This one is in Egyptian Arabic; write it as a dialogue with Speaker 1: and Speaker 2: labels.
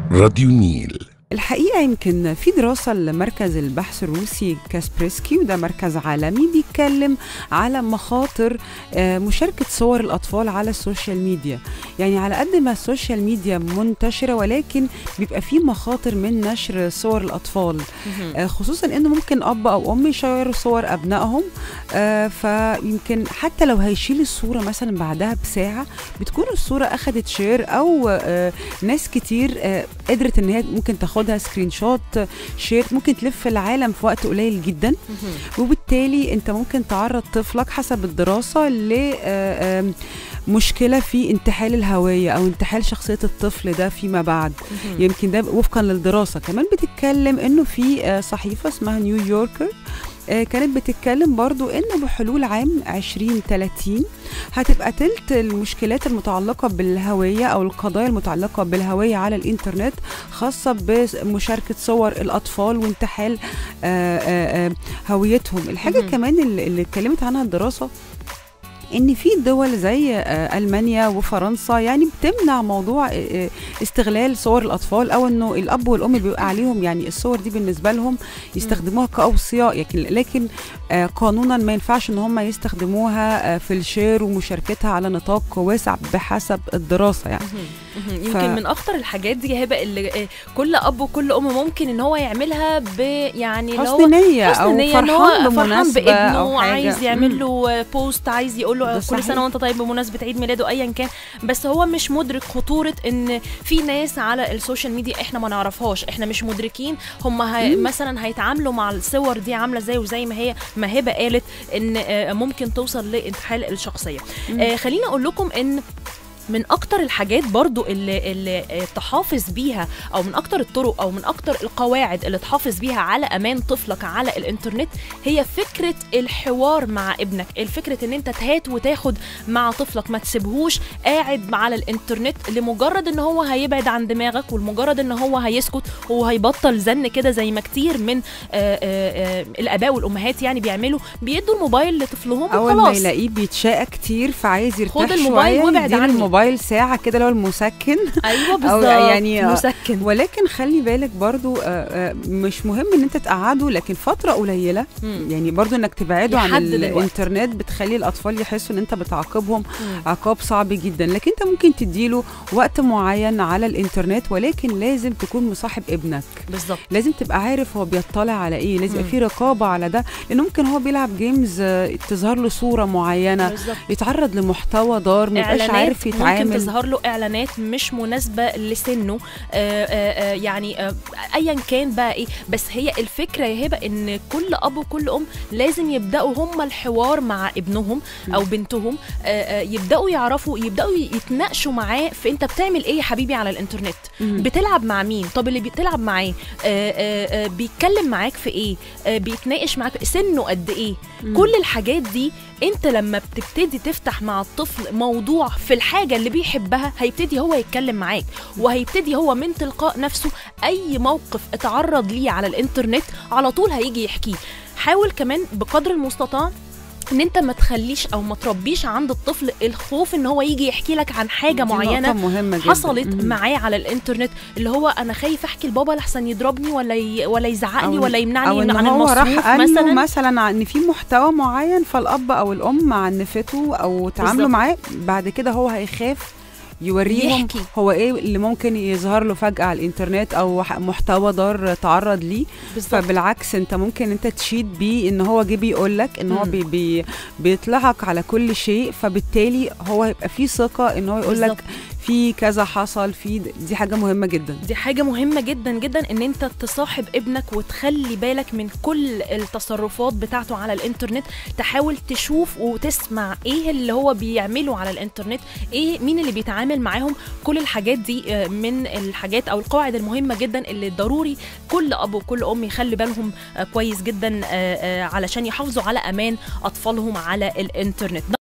Speaker 1: راديو نيل
Speaker 2: الحقيقة يمكن في دراسة لمركز البحث الروسي كاسبرسكي وده مركز عالمي بيتكلم على مخاطر آه، مشاركة صور الأطفال على السوشيال ميديا يعني على قد ما السوشيال ميديا منتشرة ولكن بيبقى في مخاطر من نشر صور الأطفال آه، خصوصا انه ممكن اب او ام يشيروا صور ابنائهم آه، فيمكن حتى لو هيشيل الصوره مثلا بعدها بساعه بتكون الصوره اخذت شير او آه، ناس كتير آه، قدرت ان هي ممكن تاخدها سكرين شوت آه، شير ممكن تلف العالم في وقت قليل جدا وبالتالي انت ممكن تعرض طفلك حسب الدراسه ل آه، آم، مشكله في انتحال الهويه او انتحال شخصيه الطفل ده فيما بعد يمكن ده وفقا للدراسه كمان بتتكلم انه في آه، صحيفه اسمها نيويوركر آه، كانت بتتكلم برضو ان بحلول عام 2030 هتبقى تلت المشكلات المتعلقة بالهوية أو القضايا المتعلقة بالهوية على الإنترنت خاصة بمشاركة صور الأطفال وانتحال آه، آه، آه، هويتهم الحاجة
Speaker 3: مهم.
Speaker 2: كمان اللي اللي اتكلمت عنها الدراسة ان في دول زي آه، المانيا وفرنسا يعني بتمنع موضوع آه، آه، استغلال صور الاطفال او انه الاب والام بيبقى عليهم يعني الصور دي بالنسبه لهم يستخدموها كاوصياء لكن لكن آه، قانونا ما ينفعش ان هم يستخدموها آه، في الشير ومشاركتها على نطاق واسع بحسب الدراسه يعني
Speaker 3: مهم.
Speaker 2: ف-
Speaker 3: يمكن من اخطر الحاجات دي يا هبه اللي آه، كل اب وكل ام ممكن ان هو يعملها ب يعني اللي هو
Speaker 2: حسن نيه
Speaker 3: حسن
Speaker 2: او
Speaker 3: نية ان
Speaker 2: فرحان
Speaker 3: هو فرحان
Speaker 2: بمناسبه
Speaker 3: بابنه
Speaker 2: او حاجه
Speaker 3: عايز يعمل
Speaker 2: مم.
Speaker 3: له بوست عايز يقول له
Speaker 2: ده
Speaker 3: كل
Speaker 2: صحيح.
Speaker 3: سنه وانت طيب بمناسبه عيد ميلاده ايا كان بس هو مش مدرك خطوره ان في ناس على السوشيال ميديا احنا ما نعرفهاش احنا مش مدركين هم هي مثلا هيتعاملوا مع الصور دي عامله ازاي وزي ما هي ما هبه قالت ان آه، ممكن توصل لانتحال الشخصيه آه، خليني اقول لكم ان من اكتر الحاجات برضو اللي, اللي آه، تحافظ بيها او من اكتر الطرق او من اكتر القواعد اللي تحافظ بيها على امان طفلك على الانترنت هي فكره الحوار مع ابنك الفكره ان انت تهات وتاخد مع طفلك ما تسيبهوش قاعد على الانترنت لمجرد ان هو هيبعد عن دماغك ولمجرد ان هو هيسكت وهيبطل زن كده زي ما كتير من آه، آه، آه، الاباء والامهات يعني بيعملوا بيدوا الموبايل لطفلهم
Speaker 2: اول ما
Speaker 3: وخلاص
Speaker 2: يلاقيه بيتشاقى كتير فعايز يرتاح
Speaker 3: خد الموبايل
Speaker 2: شويه
Speaker 3: وابعد
Speaker 2: يديله
Speaker 3: عني.
Speaker 2: الموبايل ساعه كده اللي هو المسكن
Speaker 3: ايوه
Speaker 2: أو
Speaker 3: بالظبط
Speaker 2: يعني، آه،
Speaker 3: مسكن
Speaker 2: ولكن خلي بالك برضو آه، آه، مش مهم ان انت تقعده لكن فتره قليله
Speaker 3: مم.
Speaker 2: يعني برضو انك تبعده عن
Speaker 3: يحدد الوقت.
Speaker 2: الانترنت بتخلي الاطفال يحسوا ان انت بتعاقبهم
Speaker 3: مم.
Speaker 2: عقاب صعب جدا لكن انت ممكن تديله وقت معين على الانترنت ولكن لازم تكون مصاحب ابنك
Speaker 3: بالظبط
Speaker 2: لازم تبقى عارف هو بيطلع على ايه لازم يبقى
Speaker 3: مم.
Speaker 2: في رقابه على ده لان ممكن هو بيلعب جيمز آه، تظهر له صوره معينه
Speaker 3: بالظبط
Speaker 2: يتعرض لمحتوى ضار ما يبقاش
Speaker 3: اعلانات
Speaker 2: عارف
Speaker 3: ممكن
Speaker 2: يتعامل
Speaker 3: تظهر له اعلانات مش مناسبه لسنه آآ آآ يعني آه، ايا كان بقى ايه بس هي الفكره يا هبه ان كل اب وكل ام لازم يبداوا هم الحوار مع ابنهم او بنتهم آآ آه، يبداوا يعرفوا يبداوا يتناقشوا معاه في انت بتعمل ايه يا حبيبي على الانترنت
Speaker 2: مم.
Speaker 3: بتلعب مع مين طب اللي بتلعب معاه آه، آه، آه، بيتكلم معاك في ايه آه، بيتناقش معاك سنه قد ايه
Speaker 2: مم.
Speaker 3: كل الحاجات دي انت لما بتبتدي تفتح مع الطفل موضوع في الحاجه اللي بيحبها هيبتدي هو يتكلم معاك وهيبتدي هو من تلقاء نفسه اي موقف اتعرض ليه على الانترنت على طول هيجي يحكيه حاول كمان بقدر المستطاع ان انت ما تخليش او ما تربيش عند الطفل الخوف ان هو يجي يحكي لك عن حاجه
Speaker 2: دي نقطة
Speaker 3: معينه
Speaker 2: مهمة جدا.
Speaker 3: حصلت
Speaker 2: مم.
Speaker 3: معاه على الانترنت اللي هو انا خايف احكي لبابا لحسن يضربني ولا ي... ولا يزعق لي
Speaker 2: أو-
Speaker 3: ولا يمنعني
Speaker 2: او ان
Speaker 3: عن
Speaker 2: هو راح
Speaker 3: المصروف
Speaker 2: قال له
Speaker 3: مثلا
Speaker 2: مثلا ان في محتوى معين فالاب او الام عنفته او تعاملوا
Speaker 3: بالظبط.
Speaker 2: معاه بعد كده هو هيخاف يوريهم
Speaker 3: يحكي.
Speaker 2: هو ايه اللي ممكن يظهر له فجأة على الانترنت او ح- محتوى ضار تعرض ليه
Speaker 3: بالظبط
Speaker 2: فبالعكس انت ممكن انت تشيد بيه ان هو جه بيقول لك ان هو
Speaker 3: مم.
Speaker 2: بي بي بيطلعك على كل شيء فبالتالي هو هيبقى فيه ثقة ان هو يقول لك
Speaker 3: بالظبط.
Speaker 2: في كذا حصل في دي حاجة مهمة جدا
Speaker 3: دي حاجة مهمة جدا جدا ان انت تصاحب ابنك وتخلي بالك من كل التصرفات بتاعته على الانترنت تحاول تشوف وتسمع ايه اللي هو بيعمله على الانترنت ايه مين اللي بيتعامل معاهم كل الحاجات دي آه، من الحاجات او القواعد المهمة جدا اللي ضروري كل اب وكل ام يخلي بالهم آه، كويس جدا آه، آه، علشان يحافظوا على امان اطفالهم على الانترنت